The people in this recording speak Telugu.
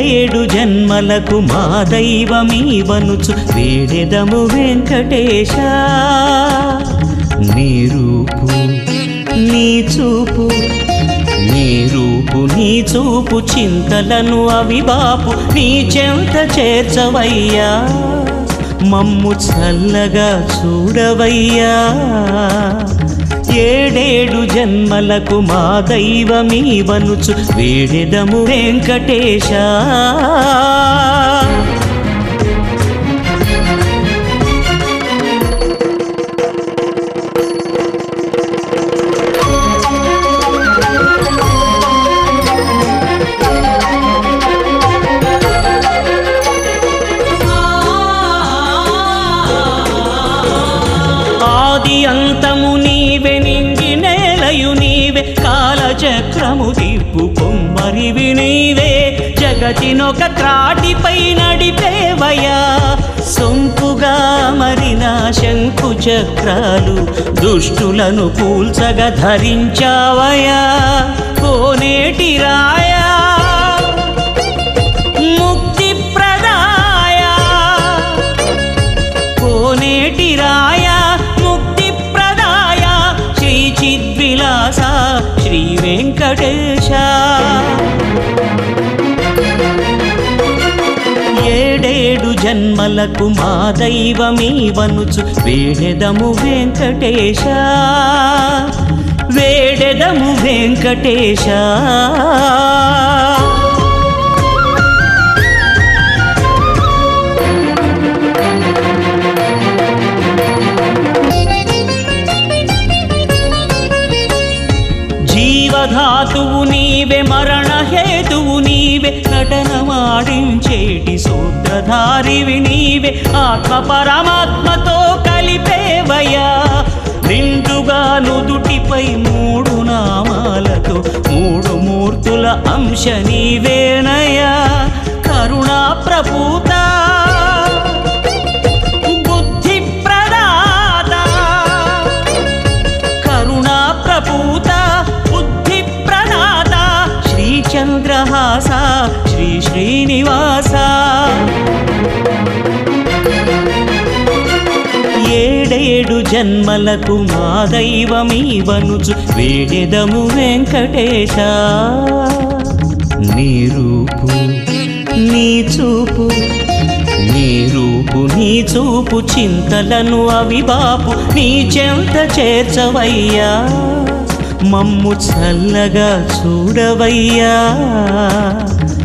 ఏడేడు జన్మలకు మా దైవమీవనుచు వేడెదము వెంకటేశ నీ రూపు నీ చూపు నీ రూపు నీ చూపు చింతలను అవిబాపు నీ చెంత చేర్చవయ్యా మమ్ము చల్లగా చూడవయ్యా ఏడేడు జన్మలకు మా దైవమీవనుచు వేడెదము వెంకటేశ ఆది అంతము నీవే నింగి నేలయు నీవే కాలచక్రము తిప్పు కొమ్మరివి నీవే జగతినొక త్రాటిపై నడిపేవయా సొంపుగా మరిన శంకు చక్రాలు దుష్టులను కూల్చగా ధరించావయా కోనేటి రాయా ముక్తి ప్రదాయ కోనేటి రాయ ముక్తి ప్రదాయ శ్రీ చిద్విలాస శ్రీ వెంకటేశ ఏడేడు జన్మలకు మా దైవమీవనుచు వేడెదము వెంకటేశ వేడెదము వెంకటేశ జీవధాతువు నీవే మరణ హేతువు నీవే నటనమాడించేటి సూత్రధారివి నీవే ఆత్మ పరమాత్మతో కలిపేవయ్యా నిండుగా నుదుటిపై మూడు నామాలతో మూడు మూర్తుల అంశ నీవేనయా కరుణా ప్రపూత బుద్ధి ప్రదాత కరుణా ప్రపూత బుద్ధి ప్రదాత శ్రీ చంద్రహాస శ్రీ శ్రీనివాస ఏడేడు జన్మలకు మా దైవమీవనుచు వేడెదము వెంకటేశ నీ రూపు నీ చూపు నీ రూపు నీ చూపు చింతలను అవిబాపు నీ చెంత చేర్చవయ్యా మమ్ము చల్లగా చూడవయ్యా